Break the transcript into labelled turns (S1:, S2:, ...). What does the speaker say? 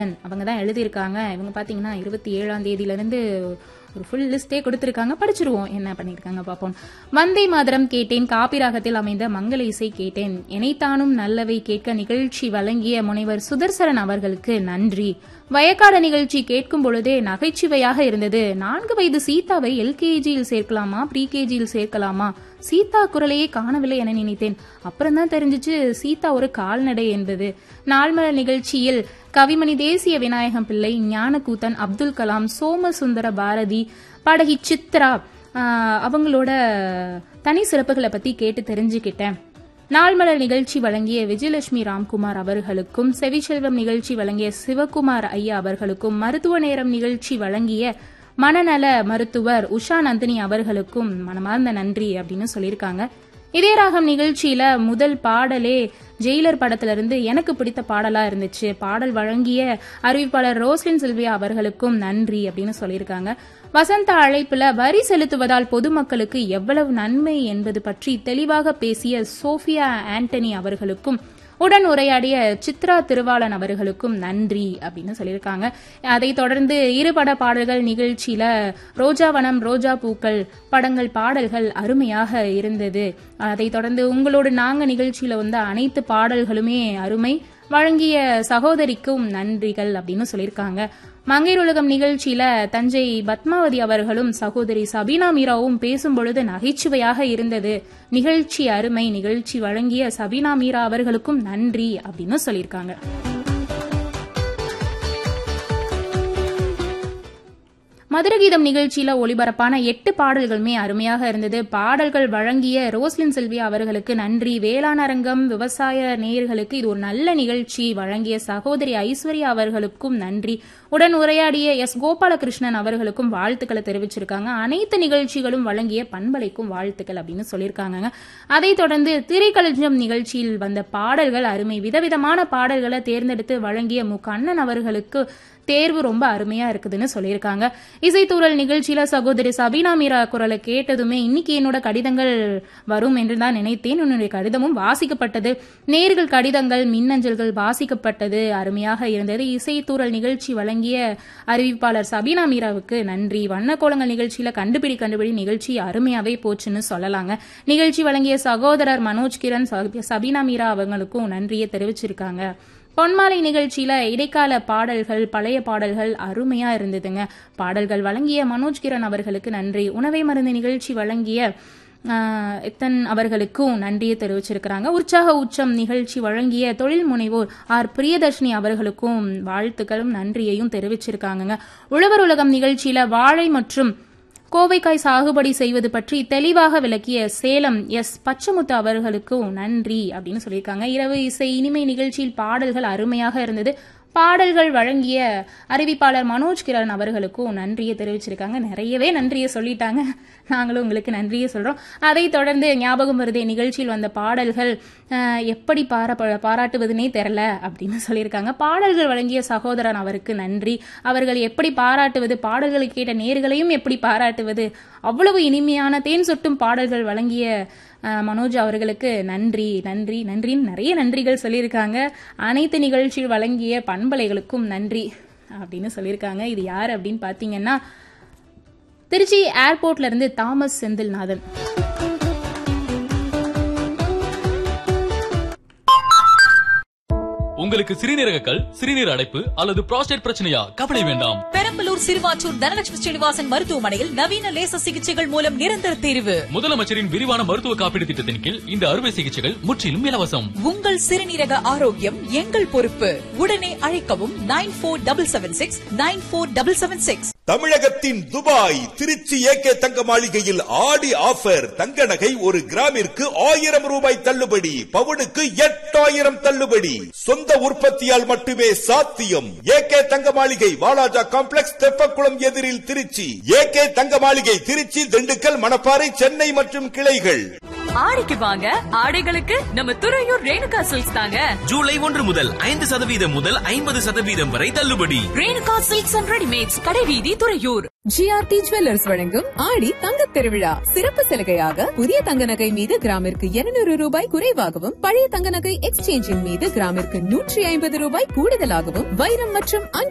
S1: அவங்க தான் எழுதியிருக்காங்க இவங்க பார்த்தீங்கன்னா இருபத்தி ஏழாம் தேதியிலிருந்து ஒரு ஃபுல் லிஸ்டே கொடுத்துருக்காங்க படிச்சிருவோம் என்ன பண்ணியிருக்காங்க பார்ப்போம் வந்தே மாதரம் கேட்டேன் காப்பிராகத்தில் அமைந்த மங்கள இசை கேட்டேன் இணைத்தானும் நல்லவை கேட்க நிகழ்ச்சி வழங்கிய முனைவர் சுதர்சரன் அவர்களுக்கு நன்றி வயக்காட நிகழ்ச்சி கேட்கும் பொழுதே நகைச்சுவையாக இருந்தது நான்கு வயது சீதாவை எல்கேஜியில் சேர்க்கலாமா ப்ரீகேஜியில் சேர்க்கலாமா சீதா குரலையே காணவில்லை என நினைத்தேன் அப்புறம் தான் தெரிஞ்சிச்சு சீதா ஒரு கால்நடை என்பது நாள்மலர் நிகழ்ச்சியில் கவிமணி தேசிய விநாயகம் பிள்ளை ஞானக்கூத்தன் அப்துல் கலாம் சோமசுந்தர பாரதி பாடகி சித்ரா ஆஹ், அவங்களோட தனி சிறப்புகளை பத்தி கேட்டு தெரிஞ்சுக்கிட்டேன் நாள்மலர் நிகழ்ச்சி வழங்கிய விஜயலட்சுமி ராம்குமார் அவர்களுக்கும் செவிச்செல்வம் நிகழ்ச்சி வழங்கிய சிவகுமார் ஐயா அவர்களுக்கும் மருத்துவ நேரம் நிகழ்ச்சி வழங்கிய மனநல மருத்துவர் உஷா நந்தினி அவர்களுக்கும் மனமார்ந்த நன்றி அப்படின்னு சொல்லியிருக்காங்க இதே ராகம் நிகழ்ச்சியில முதல் பாடலே ஜெயிலர் படத்துல இருந்து எனக்கு பிடித்த பாடலா இருந்துச்சு பாடல் வழங்கிய அறிவிப்பாளர் ரோஸ்லின் சில்வியா அவர்களுக்கும் நன்றி அப்படின்னு சொல்லியிருக்காங்க வசந்த அழைப்புல வரி செலுத்துவதால் பொதுமக்களுக்கு எவ்வளவு நன்மை என்பது பற்றி தெளிவாக பேசிய சோஃபியா ஆண்டனி அவர்களுக்கும் உடன் உரையாடிய சித்ரா திருவாளன் அவர்களுக்கும் நன்றி அப்படின்னு சொல்லியிருக்காங்க அதைத் தொடர்ந்து இருபட பாடல்கள் நிகழ்ச்சியில ரோஜாவனம் ரோஜா பூக்கள் படங்கள் பாடல்கள் அருமையாக இருந்தது அதைத் தொடர்ந்து உங்களோடு நாங்க நிகழ்ச்சியில வந்து அனைத்து பாடல்களுமே அருமை வழங்கிய சகோதரிக்கும் நன்றிகள் அப்படின்னு சொல்லியிருக்காங்க மங்கையர் உலகம் நிகழ்ச்சியில தஞ்சை பத்மாவதி அவர்களும் சகோதரி சபீனா மீராவும் பேசும் பொழுது நகைச்சுவையாக இருந்தது நிகழ்ச்சி அருமை நிகழ்ச்சி வழங்கிய சபீனா மீரா அவர்களுக்கும் நன்றி அப்படின்னு சொல்லியிருக்காங்க மதுரகீதம் நிகழ்ச்சியில ஒளிபரப்பான எட்டு பாடல்களுமே அருமையாக இருந்தது பாடல்கள் வழங்கிய ரோஸ்லின் செல்வியா அவர்களுக்கு நன்றி வேளாண் அரங்கம் விவசாய நேயர்களுக்கு இது ஒரு நல்ல நிகழ்ச்சி வழங்கிய சகோதரி ஐஸ்வர்யா அவர்களுக்கும் நன்றி உடன் உரையாடிய எஸ் கோபாலகிருஷ்ணன் அவர்களுக்கும் வாழ்த்துக்களை தெரிவிச்சிருக்காங்க அனைத்து நிகழ்ச்சிகளும் வழங்கிய பண்பலைக்கும் வாழ்த்துக்கள் அப்படின்னு சொல்லியிருக்காங்க அதைத் தொடர்ந்து திரைக்களஞ்சியம் நிகழ்ச்சியில் வந்த பாடல்கள் அருமை விதவிதமான பாடல்களை தேர்ந்தெடுத்து வழங்கிய மு கண்ணன் அவர்களுக்கு தேர்வு ரொம்ப அருமையா இருக்குதுன்னு சொல்லியிருக்காங்க இசைத்தூரல் நிகழ்ச்சியில சகோதரி சபீனா மீரா குரலை கேட்டதுமே இன்னைக்கு என்னோட கடிதங்கள் வரும் என்று தான் நினைத்தேன் உன்னுடைய கடிதமும் வாசிக்கப்பட்டது நேர்கள் கடிதங்கள் மின்னஞ்சல்கள் வாசிக்கப்பட்டது அருமையாக இருந்தது இசைத்தூரல் நிகழ்ச்சி வழங்கிய அறிவிப்பாளர் சபீனா மீராவுக்கு நன்றி வண்ணக்கோலங்கள் நிகழ்ச்சியில கண்டுபிடி கண்டுபிடி நிகழ்ச்சி அருமையாவே போச்சுன்னு சொல்லலாங்க நிகழ்ச்சி வழங்கிய சகோதரர் மனோஜ் கிரண் சபி- சபீனா மீரா அவங்களுக்கும் நன்றியை தெரிவிச்சிருக்காங்க பொன்மாலை நிகழ்ச்சியில இடைக்கால பாடல்கள் பழைய பாடல்கள் அருமையா இருந்ததுங்க பாடல்கள் வழங்கிய மனோஜ் கிரண் அவர்களுக்கு நன்றி உணவை மருந்து நிகழ்ச்சி வழங்கிய ஆஹ், எத்தன் அவர்களுக்கும் நன்றியை தெரிவிச்சிருக்கிறாங்க உற்சாக உச்சம் நிகழ்ச்சி வழங்கிய தொழில் முனைவோர் ஆர் பிரியதர்ஷினி அவர்களுக்கும் வாழ்த்துக்களும் நன்றியையும் தெரிவிச்சிருக்காங்கங்க உழவர் உலகம் நிகழ்ச்சியில வாழை மற்றும் கோவைக்காய் சாகுபடி செய்வது பற்றி தெளிவாக விளக்கிய சேலம் எஸ் பச்சமுத்து அவர்களுக்கும் நன்றி அப்படின்னு சொல்லியிருக்காங்க இரவு இசை இனிமை நிகழ்ச்சியில் பாடல்கள் அருமையாக இருந்தது பாடல்கள் வழங்கிய அறிவிப்பாளர் மனோஜ் கிரண் அவர்களுக்கும் நன்றியை தெரிவிச்சிருக்காங்க நிறையவே நன்றியை சொல்லிட்டாங்க நாங்களும் உங்களுக்கு நன்றியை சொல்றோம் அதைத் தொடர்ந்து ஞாபகம் வருதே நிகழ்ச்சியில் வந்த பாடல்கள் அஹ், எப்படி பாரா பாராட்டுவதுனே தெரில அப்படின்னு சொல்லியிருக்காங்க பாடல்கள் வழங்கிய சகோதரன் அவருக்கு நன்றி அவர்கள் எப்படி பாராட்டுவது பாடல்களை கேட்ட நேர்களையும் எப்படி பாராட்டுவது அவ்வளவு இனிமையான தேன் சொட்டும் பாடல்கள் வழங்கிய அஹ், மனோஜ் அவர்களுக்கு நன்றி நன்றி நன்றின்னு நிறைய நன்றிகள் சொல்லியிருக்காங்க அனைத்து நிகழ்ச்சியில் வழங்கிய பண்பலைகளுக்கும் நன்றி அப்படின்னு சொல்லியிருக்காங்க இது யார் அப்படின்னு பார்த்தீங்கன்னா திருச்சி ஏர்போர்ட்ல இருந்து தாமஸ் செந்தில்நாதன்
S2: உங்களுக்கு சிறுநீரக கல் சிறுநீர் அடைப்பு அல்லது புரோஸ்டேட் பிரச்சனையா கவலை வேண்டாம்
S3: பெரம்பலூர் சிறுவாச்சூர் தனலட்சுமி ஸ்ரீனிவாசன் மருத்துவமனையில் நவீன லேசர் சிகிச்சைகள் மூலம் நிரந்தர தீர்வு
S2: முதலமைச்சரின் விரிவான மருத்துவ காப்பீடு திட்டத்தின் கீழ் இந்த அறுவை சிகிச்சைகள் முற்றிலும் இலவசம்
S3: உங்கள் சிறுநீரக ஆரோக்கியம் எங்கள் பொறுப்பு உடனே அழைக்கவும் nine four double seven six nine four double seven six
S4: தமிழகத்தின் துபாய் திருச்சி ஏகே தங்க மாளிகையில் ஆடி ஆஃபர் தங்க நகை ஒரு கிராமிற்கு ஆயிரம் ரூபாய் தள்ளுபடி பவுனுக்கு எட்டாயிரம் தள்ளுபடி சொந்த உற்பத்தியால் மட்டுமே சாத்தியம் ஏகே தங்க மாளிகை வாலாஜா காம்ப்ளெக்ஸ் தெப்பக்குளம் எதிரில் திருச்சி ஏகே தங்க மாளிகை திருச்சி திண்டுக்கல் மணப்பாறை சென்னை மற்றும் கிளைகள்
S5: ஆடிக்கு வாங்க ஆடைகளுக்கு நம்ம துறையூர் ரேணுகா சில்க்ஸ் தாங்க
S6: ஜூலை ஒன்று முதல் ஐந்து சதவீதம் முதல் ஐம்பது சதவீதம் வரை தள்ளுபடி
S5: ரேணுகா சில்க்ஸ் அண்ட் ரெடிமேட்ஸ் கடைவீதி துறையூர்
S7: ஜிஆர்டி ஜுவல்லர்ஸ் வழங்கும் ஆடி தங்கத் திருவிழா சிறப்பு சலுகையாக புதிய தங்க நகை மீது கிராமிற்கு 200 ரூபாய் குறைவாகவும் பழைய தங்க நகை எக்ஸ்சேஞ்சின் மீது கிராமிற்கு நூற்றி ஐம்பது ரூபாய் கூடுதலாகவும் வைரம் மற்றும்